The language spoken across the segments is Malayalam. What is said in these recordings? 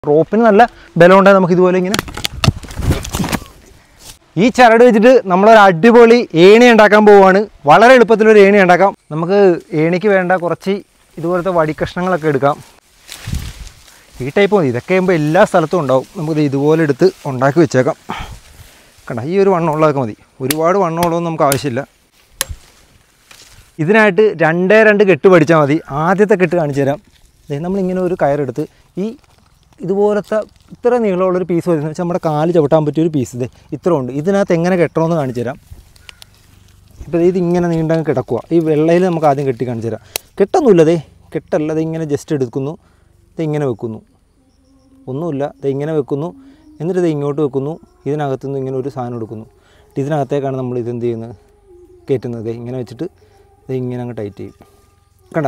റോപ്പിന് നല്ല ബലം ഉണ്ടായി നമുക്ക് ഇതുപോലെ ഇങ്ങനെ ഈ ചരട് വെച്ചിട്ട് നമ്മളൊരു അടിപൊളി ഏണി ഉണ്ടാക്കാൻ പോവുകയാണ് വളരെ എളുപ്പത്തിലൊരു ഏണി ഉണ്ടാക്കാം നമുക്ക് ഏണിക്ക് വേണ്ട കുറച്ച് ഇതുപോലത്തെ വടിക്കഷ്ണങ്ങളൊക്കെ എടുക്കാം ഈ ടൈപ്പ് മതി ഇതൊക്കെ ആകുമ്പോൾ എല്ലാ സ്ഥലത്തും ഉണ്ടാവും നമുക്ക് ഇതുപോലെ എടുത്ത് ഉണ്ടാക്കി വെച്ചേക്കാം കണ്ട ഈ ഒരു വണ്ണമുള്ളതൊക്കെ മതി ഒരുപാട് വണ്ണമുള്ളതൊന്നും നമുക്ക് ആവശ്യമില്ല ഇതിനായിട്ട് രണ്ടേ രണ്ട് കെട്ട് പഠിച്ചാൽ മതി ആദ്യത്തെ കെട്ട് കാണിച്ചു തരാം ദേ നമ്മളിങ്ങനെ ഒരു കയറെടുത്ത് ഈ ഇതുപോലത്തെ ഇത്ര നീളമുള്ളൊരു പീസ് വരുന്നത് വെച്ചാൽ നമ്മുടെ കാല് ചവിട്ടാൻ പറ്റിയ ഒരു പീസ് ഇത് ഇത്ര ഉണ്ട് ഇതിനകത്ത് എങ്ങനെ കെട്ടണമെന്ന് കാണിച്ചു തരാം ഇപ്പോൾ ഇത് ഇങ്ങനെ നീണ്ടങ്ങ് കിടക്കുക ഈ വെള്ളയിൽ നമുക്ക് ആദ്യം കെട്ടി കാണിച്ചു തരാം കെട്ടൊന്നുമില്ല ദേ കെട്ടല്ല ഇത് ഇങ്ങനെ ജസ്റ്റ് എടുക്കുന്നു ഇത് ഇങ്ങനെ വെക്കുന്നു ഒന്നുമില്ല ഇത് ഇങ്ങനെ വെക്കുന്നു എന്നിട്ട് ഇത് ഇങ്ങോട്ട് വെക്കുന്നു ഇതിനകത്തു നിന്ന് ഇങ്ങനെ ഒരു സാധനം എടുക്കുന്നു ഇതിനകത്തേക്കാണ് നമ്മൾ ഇത് എന്ത് ചെയ്യുന്നത് കയറ്റുന്നത് ദേ ഇങ്ങനെ വെച്ചിട്ട് ഇത് ഇങ്ങനെ അങ്ങ് ടൈറ്റ് ചെയ്യും കണ്ട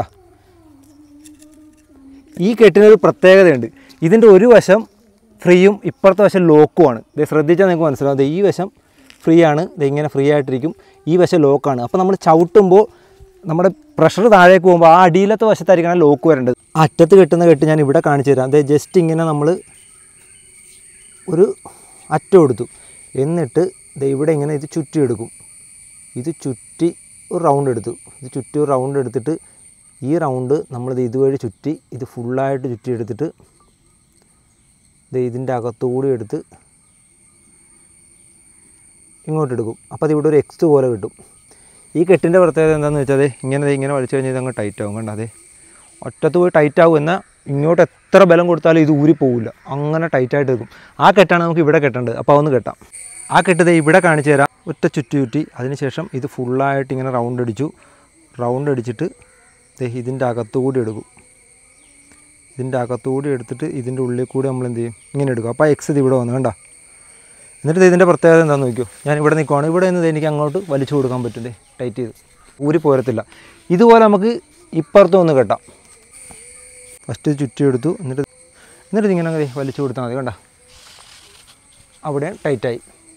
ഈ കെട്ടിനൊരു പ്രത്യേകതയുണ്ട് ഇതിൻ്റെ ഒരു വശം ഫ്രീയും ഇപ്പുറത്തെ വശം ലോക്കുമാണ് ഇത് ശ്രദ്ധിച്ചാൽ നിങ്ങൾക്ക് മനസ്സിലാവും ദേ ഈ വശം ഫ്രീ ആണ് ഇത് ഇങ്ങനെ ഫ്രീ ആയിട്ടിരിക്കും ഈ വശം ലോക്കാണ് അപ്പോൾ നമ്മൾ ചവിട്ടുമ്പോൾ നമ്മുടെ പ്രഷർ താഴേക്ക് പോകുമ്പോൾ ആ അടിയിലത്തെ വശത്തായിരിക്കണം ലോക്ക് വരേണ്ടത് ആ അറ്റത്ത് കെട്ടുന്ന കെട്ട് ഞാൻ ഇവിടെ കാണിച്ചു തരാം അതെ ജസ്റ്റ് ഇങ്ങനെ നമ്മൾ ഒരു അറ്റം എടുത്തു എന്നിട്ട് ദേ ഇവിടെ ഇങ്ങനെ ഇത് ചുറ്റി എടുക്കും ഇത് ചുറ്റി ഒരു റൗണ്ട് എടുത്തു ഇത് ചുറ്റി ഒരു റൗണ്ട് എടുത്തിട്ട് ഈ റൗണ്ട് നമ്മളിത് ഇതുവഴി ചുറ്റി ഇത് ഫുള്ളായിട്ട് ചുറ്റി എടുത്തിട്ട് ഇത് ഇതിൻ്റെ അകത്തുകൂടി എടുത്ത് ഇങ്ങോട്ട് എടുക്കും അപ്പോൾ അത് ഇവിടെ ഒരു എക്സ് പോലെ കിട്ടും ഈ കെട്ടിൻ്റെ പ്രത്യേകത എന്താണെന്ന് വെച്ചാൽ ദേ ഇങ്ങനെ ദേ ഇങ്ങനെ വലിച്ചു കഴിഞ്ഞാൽ ഇതങ്ങ് ടൈറ്റ് ആവും കണ്ട അതെ ഒറ്റത്ത് പോയി ടൈറ്റ് ആവും എന്നാൽ ഇങ്ങോട്ട് എത്ര ബലം കൊടുത്താലും ഇത് ഊരി പോവില്ല അങ്ങനെ ടൈറ്റായിട്ട് നിൽക്കും ആ കെട്ടാണ് നമുക്ക് ഇവിടെ കെട്ടേണ്ടത് അപ്പോൾ അതൊന്ന് കെട്ടാം ആ കെട്ട് ദേ ഇവിടെ കാണിച്ചു തരാം ഒറ്റ ചുറ്റി ചുറ്റി അതിനുശേഷം ഇത് ഫുള്ളായിട്ട് ഇങ്ങനെ റൗണ്ട് അടിച്ചു റൗണ്ട് അടിച്ചിട്ട് ദേ ഇതിൻ്റെ അകത്തുകൂടി എടുക്കും ഇതിൻ്റെ അകത്തുകൂടി എടുത്തിട്ട് ഇതിൻ്റെ ഉള്ളിൽ കൂടി നമ്മൾ എന്ത് ചെയ്യും ഇങ്ങനെ എടുക്കും അപ്പോൾ എക്സ് ഇത് ഇവിടെ വന്നു കണ്ട എന്നിട്ട് ദേ ഇതിൻ്റെ പ്രത്യേകത എന്താണെന്ന് നോക്കിയോ ഞാൻ ഇവിടെ നിൽക്കുവാണ് ഇവിടെ നിന്ന് ദേ എനിക്ക് അങ്ങോട്ട് വലിച്ചു കൊടുക്കാൻ പറ്റും ദേ ടൈറ്റ് ചെയ്ത് ഊരി പോരത്തില്ല ഇതുപോലെ നമുക്ക് ഇപ്പുറത്തും ഒന്ന് കെട്ടാം ഫസ്റ്റ് ചുറ്റി എടുത്തു എന്നിട്ട് എന്നിട്ട് ഇതിങ്ങനെ അങ്ങ് ദേ വലിച്ചു കൊടുത്താൽ മതി കണ്ട അവിടെ ടൈറ്റായി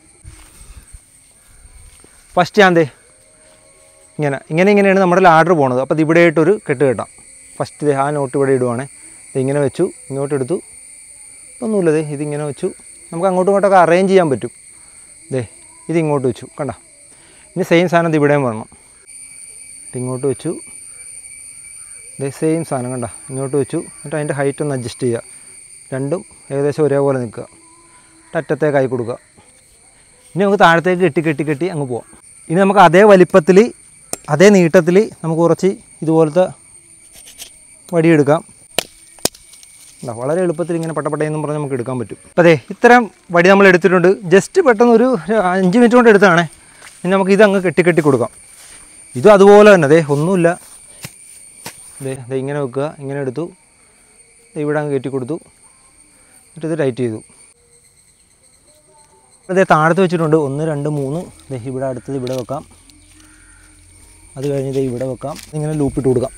ഫസ്റ്റ് ഞാൻ ദേ ഇങ്ങനെ ഇങ്ങനെ ഇങ്ങനെയാണ് നമ്മുടെ ലാഡർ പോണത് അപ്പോൾ ഇത് ഇവിടെ ആയിട്ടൊരു കെട്ട് കെട്ടാം ഫസ്റ്റ് ദേ ആ നോട്ട് ഇവിടെ ഇടുവാണ് ഇത് ഇങ്ങനെ വെച്ചു ഇങ്ങോട്ട് എടുത്തു ഒന്നുമില്ല ദേ ഇതിങ്ങനെ വെച്ചു നമുക്ക് അങ്ങോട്ടും ഇങ്ങോട്ടൊക്കെ അറേഞ്ച് ചെയ്യാൻ പറ്റും ദേ ഇത് ഇങ്ങോട്ട് വെച്ചു കണ്ട ഇനി സെയിം സാധനം ഇത് ഇവിടെയും വരണം ഇത് ഇങ്ങോട്ട് വെച്ചു ദേ സെയിം സാധനം കണ്ട ഇങ്ങോട്ട് വെച്ചു എന്നിട്ട് അതിൻ്റെ ഹൈറ്റ് ഒന്ന് അഡ്ജസ്റ്റ് ചെയ്യുക രണ്ടും ഏകദേശം ഒരേപോലെ നിൽക്കുക എന്നിട്ട് അറ്റത്തേക്ക് ആയി കൊടുക്കുക ഇനി നമുക്ക് താഴത്തേക്ക് കെട്ടി കെട്ടി കെട്ടി അങ്ങ് പോവാം ഇനി നമുക്ക് അതേ വലിപ്പത്തിൽ അതേ നീട്ടത്തിൽ നമുക്ക് കുറച്ച് ഇതുപോലത്തെ വടിയെടുക്കാം ഇതാ, വളരെ എളുപ്പത്തിൽ ഇങ്ങനെ പട്ടപ്പട്ടയെന്നും പറഞ്ഞ് നമുക്ക് എടുക്കാൻ പറ്റും അപ്പോൾ അതെ ഇത്തരം വടി നമ്മൾ എടുത്തിട്ടുണ്ട് ജസ്റ്റ് പെട്ടെന്ന് ഒരു അഞ്ച് മിനിറ്റ് കൊണ്ട് എടുത്തതാണേ ഇനി നമുക്ക് ഇത് അങ്ങ് കെട്ടി കെട്ടി കൊടുക്കാം ഇതും അതുപോലെ തന്നെ അതെ ഒന്നുമില്ല ദേ ദേ ഇങ്ങനെ വെക്കുക ഇങ്ങനെ എടുത്തു ദേ ഇവിടെ അങ്ങ് കെട്ടി കൊടുത്തു എന്നിട്ട് ഇത് ടൈറ്റ് ചെയ്തു അതേ താഴത്ത് വെച്ചിട്ടുണ്ട് ഒന്ന് രണ്ട് മൂന്ന് ദേ ഇവിടെ അടുത്തത് ഇവിടെ വെക്കാം അത് കഴിഞ്ഞ് ദേ ഇവിടെ വെക്കാം ഇങ്ങനെ ലൂപ്പിട്ട് കൊടുക്കാം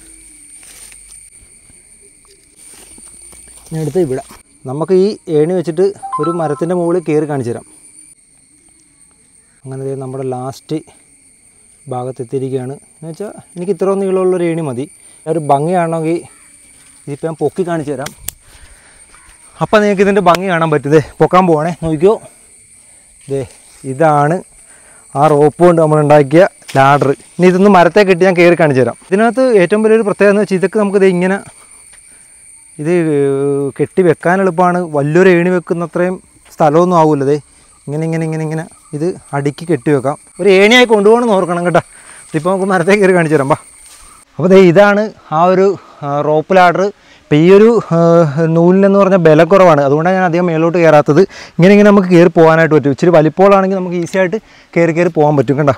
ഇനി അടുത്ത് ഇവിടെ നമുക്ക് ഈ ഏണി വെച്ചിട്ട് ഒരു മരത്തിൻ്റെ മുകളിൽ കയറി കാണിച്ചു തരാം അങ്ങനെ ദേ നമ്മുടെ ലാസ്റ്റ് ഭാഗത്തെത്തിയിരിക്കുകയാണ് എന്ന് വെച്ചാൽ എനിക്ക് ഇത്ര നീളമുള്ളൊരു ഏണി മതി ഒരു ഭംഗിയാണെങ്കിൽ ഇതിപ്പോൾ ഞാൻ പൊക്കി കാണിച്ചു തരാം അപ്പം നിങ്ങൾക്ക് ഇതിൻ്റെ ഭംഗി കാണാൻ പറ്റും ദേ പൊക്കാൻ പോവാണേ നോക്കിയോ ദേ ഇതാണ് ആ റോപ്പ് കൊണ്ട് നമ്മൾ ഉണ്ടാക്കിയ ലാഡർ ഇനി ഇതൊന്ന് മരത്തെ കെട്ടി ഞാൻ കയറി കാണിച്ചു തരാം ഇതിനകത്ത് ഏറ്റവും വലിയൊരു പ്രത്യേകത എന്ന് വെച്ചാൽ ഇതൊക്കെ നമുക്ക് ഇത് ഇങ്ങനെ ഇത് കെട്ടി വെക്കാൻ എളുപ്പമാണ് വലിയൊരു ഏണി വെക്കുന്ന അത്രയും സ്ഥലമൊന്നും ആവില്ല ദേ ഇങ്ങനെ ഇങ്ങനെ ഇങ്ങനെ ഇങ്ങനെ ഇത് അടുക്കി കെട്ടി വെക്കാം ഒരു ഏണിയായി കൊണ്ടുപോകണമെന്ന് ഓർക്കണം കേട്ടോ ഇതിപ്പോൾ നമുക്ക് മരത്തെ കയറി കാണിച്ചു തരാം ബാ അപ്പോൾ ദേ ഇതാണ് ആ ഒരു റോപ്പ് ലാഡർ ഇപ്പോൾ ഈ ഒരു ആ, നൂലിനെന്ന് പറഞ്ഞാൽ ബലക്കുറവാണ് അതുകൊണ്ടാണ് ഞാൻ അധികം മേലോട്ട് കയറാത്തത് ഇങ്ങനെ ഇങ്ങനെ നമുക്ക് കയറി പോകാനായിട്ട് പറ്റും ഇച്ചിരി വലിപ്പമുള്ളതാണെങ്കിൽ നമുക്ക് ഈസി ആയിട്ട് കയറി കയറി പോകാൻ പറ്റും കണ്ട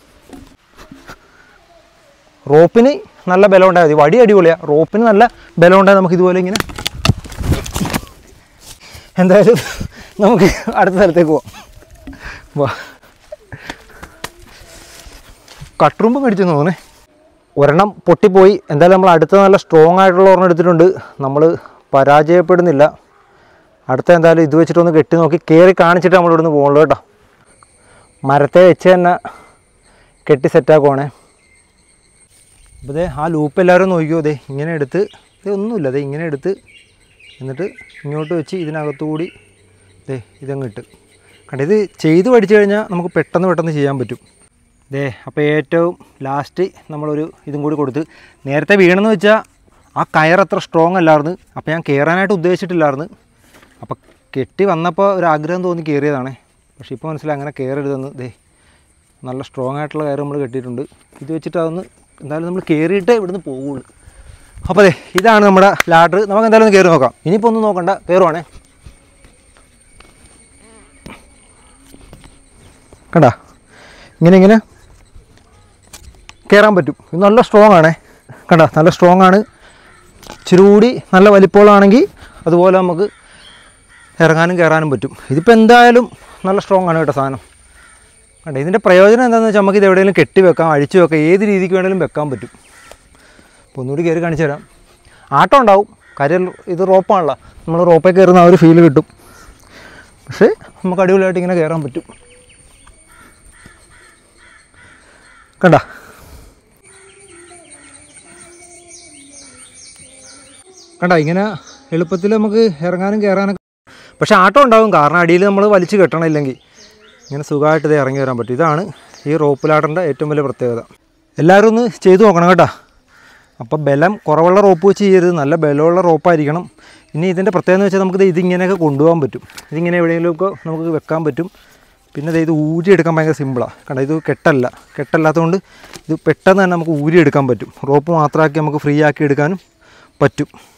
റോപ്പിന് നല്ല ബലം ഉണ്ടായാൽ മതി വടി അടിപൊളിയാണ് റോപ്പിന് നല്ല ബലം ഉണ്ടായാൽ നമുക്ക് ഇതുപോലെ ഇങ്ങനെ എന്തായാലും നമുക്ക് അടുത്ത സ്ഥലത്തേക്ക് പോവാം വാ കട്ടുറുമ്പ് മേടിച്ചെന്ന് തോന്നേ ഒരെണ്ണം പൊട്ടിപ്പോയി എന്തായാലും നമ്മൾ അടുത്ത നല്ല സ്ട്രോങ് ആയിട്ടുള്ള ഒരെണ്ണം എടുത്തിട്ടുണ്ട് നമ്മൾ പരാജയപ്പെടുന്നില്ല അടുത്ത എന്തായാലും ഇത് വെച്ചിട്ടൊന്ന് കെട്ടി നോക്കി കയറി കാണിച്ചിട്ട് നമ്മൾ ഇവിടുന്ന് പോകുള്ളൂ കേട്ടോ മരത്തെ വെച്ച് തന്നെ കെട്ടി സെറ്റാക്കുവാണേ അപ്പോൾ ദേ ആ ലൂപ്പ് എല്ലാവരും നോക്കിയോ ദേ ഇങ്ങനെ എടുത്ത് ഇത് ഒന്നുമില്ല ദേ ഇങ്ങനെ എടുത്ത് എന്നിട്ട് ഇങ്ങോട്ട് വെച്ച് ഇതിനകത്തുകൂടി ദേ ഇതങ്ങ് ഇട്ട് കണ്ട ഇത് ചെയ്ത് പഠിച്ചു കഴിഞ്ഞാൽ നമുക്ക് പെട്ടെന്ന് പെട്ടെന്ന് ചെയ്യാൻ പറ്റും ദേ അപ്പോൾ ഏറ്റവും ലാസ്റ്റ് നമ്മളൊരു ഇതും കൂടി കൊടുത്ത് നേരത്തെ വീണെന്ന് വെച്ചാൽ ആ കയർ അത്ര സ്ട്രോങ് അല്ലായിരുന്നു അപ്പോൾ ഞാൻ കയറാനായിട്ട് ഉദ്ദേശിച്ചിട്ടില്ലായിരുന്നു അപ്പോൾ കെട്ടി വന്നപ്പോൾ ഒരു ആഗ്രഹം തോന്നി കയറിയതാണ് പക്ഷേ ഇപ്പോൾ മനസ്സിലായി അങ്ങനെ കയറരുതെന്ന് ദേ നല്ല സ്ട്രോങ് ആയിട്ടുള്ള കയർ നമ്മൾ കെട്ടിയിട്ടുണ്ട് ഇത് വെച്ചിട്ട് അതൊന്ന് എന്തായാലും നമ്മൾ കയറിയിട്ടേ ഇവിടുന്ന് പോവുള്ളൂ അപ്പോൾ അതെ ഇതാണ് നമ്മുടെ ലാഡർ നമുക്ക് എന്തായാലും ഒന്ന് കയറി നോക്കാം ഇനിയിപ്പോൾ ഒന്നും നോക്കണ്ട കയറുവാണേ കണ്ട ഇങ്ങനെ ഇങ്ങനെ കയറാൻ പറ്റും ഇത് നല്ല സ്ട്രോങ് ആണേ കണ്ട നല്ല സ്ട്രോങ് ആണ് ഇച്ചിരി കൂടി നല്ല വലിപ്പമുള്ളതാണെങ്കിൽ അതുപോലെ നമുക്ക് ഇറങ്ങാനും കയറാനും പറ്റും ഇതിപ്പോൾ എന്തായാലും നല്ല സ്ട്രോങ് ആണ് കേട്ടോ സാധനം കണ്ട ഇതിൻ്റെ പ്രയോജനം എന്താണെന്ന് വെച്ചാൽ നമുക്ക് ഇത് എവിടെയെങ്കിലും കെട്ടി വെക്കാം അഴിച്ചു വെക്കാം ഏത് രീതിക്ക് വേണമെങ്കിലും വെക്കാൻ പറ്റും അപ്പോൾ ഒന്നുകൂടി കയറി കാണിച്ചു തരാം ആട്ടം ഉണ്ടാവും കാര്യം ഇത് റോപ്പാണല്ലോ നമ്മൾ റോപ്പിൽ കയറുന്ന ആ ഒരു ഫീൽ കിട്ടും പക്ഷേ നമുക്ക് അടിപൊളിയായിട്ട് ഇങ്ങനെ കയറാൻ പറ്റും കണ്ട കണ്ട ഇങ്ങനെ എളുപ്പത്തിൽ നമുക്ക് ഇറങ്ങാനും കയറാനൊക്കെ പക്ഷേ ആട്ടം ഉണ്ടാവും കാരണം അടിയിൽ നമ്മൾ വലിച്ചു കെട്ടണം ഇല്ലെങ്കിൽ ഇങ്ങനെ സുഖമായിട്ട് ഇത് ഇറങ്ങി വരാൻ പറ്റും ഇതാണ് ഈ റോപ്പ് ലാഡറിൻ്റെ ഏറ്റവും വലിയ പ്രത്യേകത എല്ലാവരും ഒന്ന് ചെയ്തു നോക്കണം കേട്ടോ അപ്പോൾ ബലം കുറവുള്ള റോപ്പ് വെച്ച് ചെയ്യരുത് നല്ല ബലമുള്ള റോപ്പായിരിക്കണം ഇനി ഇതിൻ്റെ പ്രത്യേകത എന്ന് വെച്ചാൽ നമുക്ക് ഇതിങ്ങനെയൊക്കെ കൊണ്ടുപോകാൻ പറ്റും ഇതിങ്ങനെ എവിടെയെങ്കിലുമൊക്കെ നമുക്ക് വെക്കാൻ പറ്റും പിന്നെ ദേ ഇത് ഊരിയെടുക്കാൻ ഭയങ്കര സിമ്പിളാണ് കണ്ട ഇത് കെട്ടല്ല കെട്ടല്ലാത്തതുകൊണ്ട് ഇത് പെട്ടെന്ന് തന്നെ നമുക്ക് ഊരിയെടുക്കാൻ പറ്റും റോപ്പ് മാത്രമാക്കി നമുക്ക് ഫ്രീ ആക്കി എടുക്കാനും പറ്റും